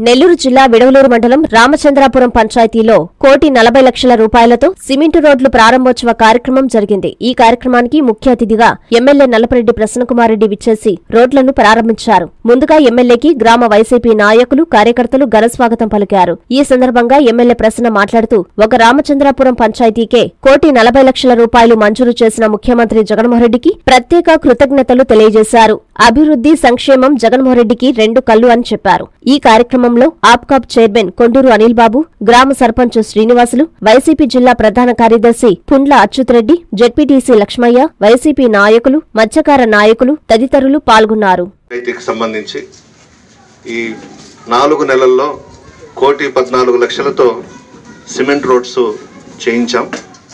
నెల్లూరు జిల్లా విడవలూరు మండలం రామచంద్రాపురం పంచాయతీలో కోటి నలభై లక్షల రూపాయలతో సిమెంటు రోడ్లు ప్రారంభోత్సవ కార్యక్రమం జరిగింది ఈ కార్యక్రమానికి ముఖ్య అతిథిగా ఎమ్మెల్యే నల్లపరెడ్డి ప్రసన్నకుమారెడ్డి విచ్చేసి రోడ్లను ప్రారంభించారు ముందుగా ఎమ్మెల్యేకి గ్రామ వైసీపీ నాయకులు కార్యకర్తలు ఘనస్వాగతం పలికారు ఈ సందర్భంగా ఎమ్మెల్యే ప్రసన్న మాట్లాడుతూ ఒక రామచంద్రాపురం పంచాయతీకే కోటి నలభై లక్షల రూపాయలు మంజూరు చేసిన ముఖ్యమంత్రి జగన్మోహన్ రెడ్డికి ప్రత్యేక కృతజ్ఞతలు తెలియజేశారు అభివృద్ధి సంక్షేమం జగన్మోహన్ రెడ్డికి రెండు కళ్ళు అని చెప్పారు ఈ కార్యక్రమంలో ఆప్కాప్ చైర్మన్ కొండూరు అనిల్ బాబు గ్రామ సర్పంచ్ శ్రీనివాసులు వైసీపీ జిల్లా ప్రధాన కార్యదర్శి పుండ్ల అచ్యుతరెడ్డి జెడ్పీటీసీ లక్ష్మయ్య వైసీపీ నాయకులు మత్స్యకార నాయకులు తదితరులు పాల్గొన్నారు పంచాయతీకి సంబంధించి ఈ నాలుగు నెలల్లో కోటి పద్నాలుగు లక్షలతో సిమెంట్ రోడ్స్ చేయించాం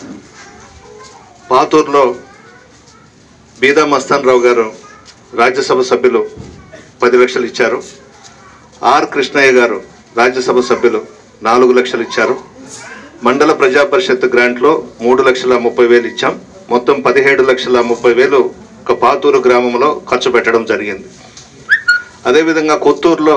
పాతూరులో బీదా మస్తాన్ రావు గారు రాజ్యసభ సభ్యులు పది లక్షలు ఇచ్చారు ఆర్ కృష్ణయ్య గారు రాజ్యసభ సభ్యులు నాలుగు లక్షలు ఇచ్చారు మండల ప్రజా పరిషత్ గ్రాంట్లో మూడు లక్షల ముప్పై వేలు ఇచ్చాం మొత్తం పదిహేడు లక్షల ముప్పై వేలు ఒక పాతూరు గ్రామంలో ఖర్చు పెట్టడం జరిగింది అదేవిధంగా కొత్తూరులో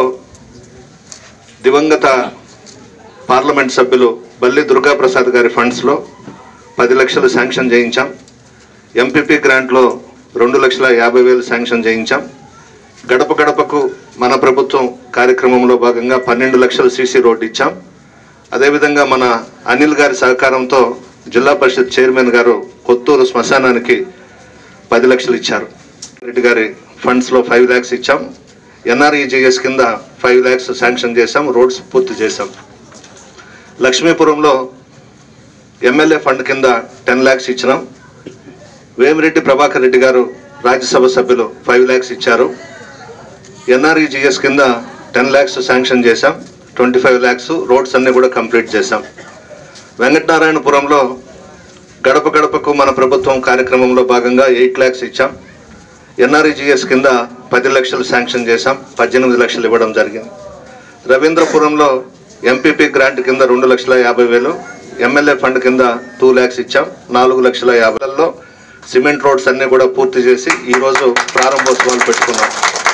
దివంగత పార్లమెంట్ సభ్యులు బల్లి దుర్గాప్రసాద్ గారి ఫండ్స్లో పది లక్షలు శాంక్షన్ చేయించాం ఎంపీపీ గ్రాంట్లో రెండు లక్షల యాభై వేలు శాంక్షన్ చేయించాం గడప గడపకు మన ప్రభుత్వం కార్యక్రమంలో భాగంగా పన్నెండు లక్షలు సీసీ రోడ్డు ఇచ్చాం అదేవిధంగా మన అనిల్ గారి సహకారంతో జిల్లా పరిషత్ చైర్మన్ గారు కొత్తూరు శ్మశానానికి పది లక్షలు ఇచ్చారు రెడ్డి గారి ఫండ్స్లో ఫైవ్ ల్యాక్స్ ఇచ్చాం ఎన్ఆర్ఈజీఎస్ కింద ఫైవ్ ల్యాక్స్ శాంక్షన్ చేశాం రోడ్స్ పూర్తి చేశాం లక్ష్మీపురంలో ఎమ్మెల్యే ఫండ్ కింద టెన్ ల్యాక్స్ ఇచ్చినాం వేమిరెడ్డి ప్రభాకర్ రెడ్డి గారు రాజ్యసభ సభ్యులు ఫైవ్ ల్యాక్స్ ఇచ్చారు ఎన్ఆర్ఈజీఎస్ కింద టెన్ ల్యాక్స్ శాంక్షన్ చేశాం ట్వంటీ ఫైవ్ ల్యాక్స్ రోడ్స్ అన్నీ కూడా కంప్లీట్ చేశాం వెంకటనారాయణపురంలో గడప గడపకు మన ప్రభుత్వం కార్యక్రమంలో భాగంగా ఎయిట్ ల్యాక్స్ ఇచ్చాం ఎన్ఆర్ఈజీఎస్ కింద పది లక్షలు శాంక్షన్ చేశాం పద్దెనిమిది లక్షలు ఇవ్వడం జరిగింది రవీంద్రపురంలో ఎంపీపీ గ్రాంట్ కింద రెండు లక్షల యాభై వేలు ఎమ్మెల్యే ఫండ్ కింద టూ ల్యాక్స్ ఇచ్చాం నాలుగు లక్షల యాభైలో సిమెంట్ రోడ్స్ అన్నీ కూడా పూర్తి చేసి ఈరోజు ప్రారంభోత్సవాలు పెట్టుకున్నాం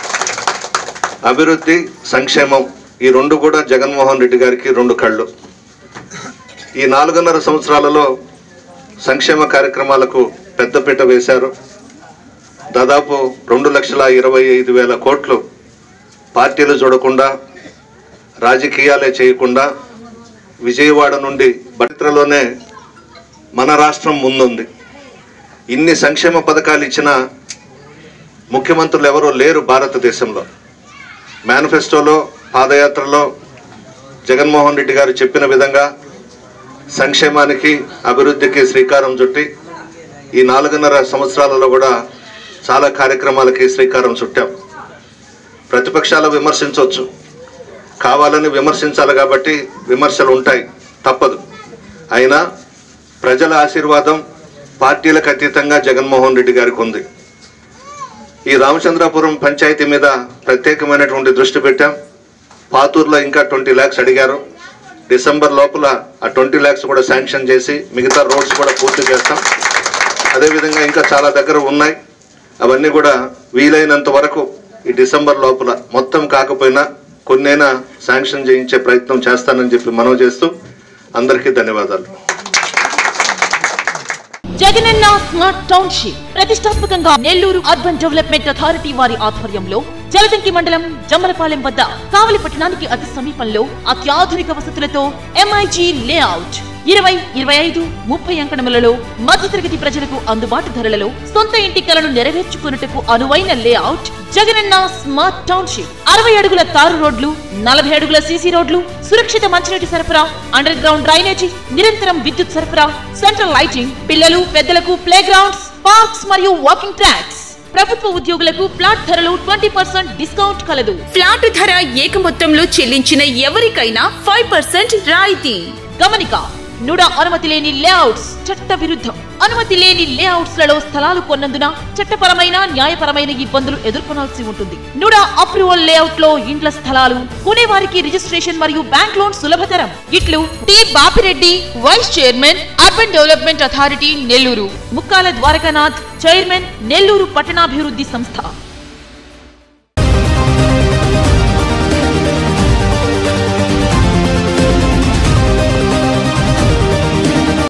అభివృద్ధి సంక్షేమం ఈ రెండు కూడా జగన్మోహన్ రెడ్డి గారికి రెండు కళ్ళు ఈ నాలుగున్నర సంవత్సరాలలో సంక్షేమ కార్యక్రమాలకు పెద్దపీట వేశారు దాదాపు రెండు లక్షల ఇరవై ఐదు వేల కోట్లు పార్టీలు చూడకుండా రాజకీయాలే చేయకుండా విజయవాడ నుండి చరిత్రలోనే మన రాష్ట్రం ముందుంది ఇన్ని సంక్షేమ పథకాలు ఇచ్చిన ముఖ్యమంత్రులు ఎవరూ లేరు భారతదేశంలో మేనిఫెస్టోలో పాదయాత్రలో జగన్మోహన్ రెడ్డి గారు చెప్పిన విధంగా సంక్షేమానికి అభివృద్ధికి శ్రీకారం చుట్టి ఈ నాలుగున్నర సంవత్సరాలలో కూడా చాలా కార్యక్రమాలకి శ్రీకారం చుట్టాం ప్రతిపక్షాలు విమర్శించవచ్చు కావాలని విమర్శించాలి కాబట్టి విమర్శలు ఉంటాయి తప్పదు అయినా ప్రజల ఆశీర్వాదం పార్టీలకు అతీతంగా జగన్మోహన్ రెడ్డి గారికి ఉంది ఈ రామచంద్రాపురం పంచాయతీ మీద ప్రత్యేకమైనటువంటి దృష్టి పెట్టాం పాతూరులో ఇంకా ట్వంటీ ల్యాక్స్ అడిగారు డిసెంబర్ లోపల ఆ ట్వంటీ ల్యాక్స్ కూడా శాంక్షన్ చేసి మిగతా రోడ్స్ కూడా పూర్తి చేస్తాం అదేవిధంగా ఇంకా చాలా దగ్గర ఉన్నాయి అవన్నీ కూడా వీలైనంత వరకు ఈ డిసెంబర్ లోపల మొత్తం కాకపోయినా కొన్నైనా శాంక్షన్ చేయించే ప్రయత్నం చేస్తానని చెప్పి మనవి చేస్తూ అందరికీ ధన్యవాదాలు జగనన్న స్మార్ట్ టౌన్షిప్ ప్రతిష్టాత్మకంగా నెల్లూరు అర్బన్ డెవలప్మెంట్ అథారిటీ వారి ఆధ్వర్యంలో జలదంకి మండలం జమ్మలపాలెం వద్ద కావలి పట్టణానికి అతి సమీపంలో అత్యాధునిక వసతులతో ఎంఐజీ లేఅవుట్ ఇరవై ఇరవై ఐదు ముప్పై అంకణములలో మధ్యతరగతి ప్రజలకు అందుబాటు ధరలలో సొంత ఇంటి కలను నెరవేర్చుకున్నట్టుకు అనువైన లేఅవుట్ జగనన్న స్మార్ట్ టౌన్షిప్ అరవై అడుగుల తారు రోడ్లు నలభై అడుగుల సీసీ రోడ్లు సురక్షిత మంచినీటి సరఫరా అండర్ గ్రౌండ్ డ్రైనేజీ నిరంతరం విద్యుత్ సరఫరా సెంట్రల్ లైటింగ్ పిల్లలు పెద్దలకు ప్లే గ్రౌండ్స్ పార్క్స్ మరియు వాకింగ్ ట్రాక్స్ ప్రభుత్వ ఉద్యోగులకు ఫ్లాట్ ధరలు ట్వంటీ పర్సెంట్ డిస్కౌంట్ కలదు ఫ్లాట్ ధర ఏక మొత్తంలో చెల్లించిన ఎవరికైనా ఫైవ్ పర్సెంట్ రాయితీ గమనిక నుడ అనుమతి లేని లేఅవుట్స్ చట్ట విరుద్ధం అనుమతి లేని లేఅవుట్స్ లలో స్థలాలు కొన్నందున చట్టపరమైన న్యాయపరమైన ఇబ్బందులు ఎదుర్కొనాల్సి ఉంటుంది నుడ అప్రూవల్ లేఅవుట్ లో ఇండ్ల స్థలాలు కొనేవారికి రిజిస్ట్రేషన్ మరియు బ్యాంక్ లోన్ సులభతరం ఇట్లు T Bapireddy vice chairman urban development authority Nellore Mukkala Dwarakanath chairman Nellore పట్టణాభివృద్ధి సంస్థ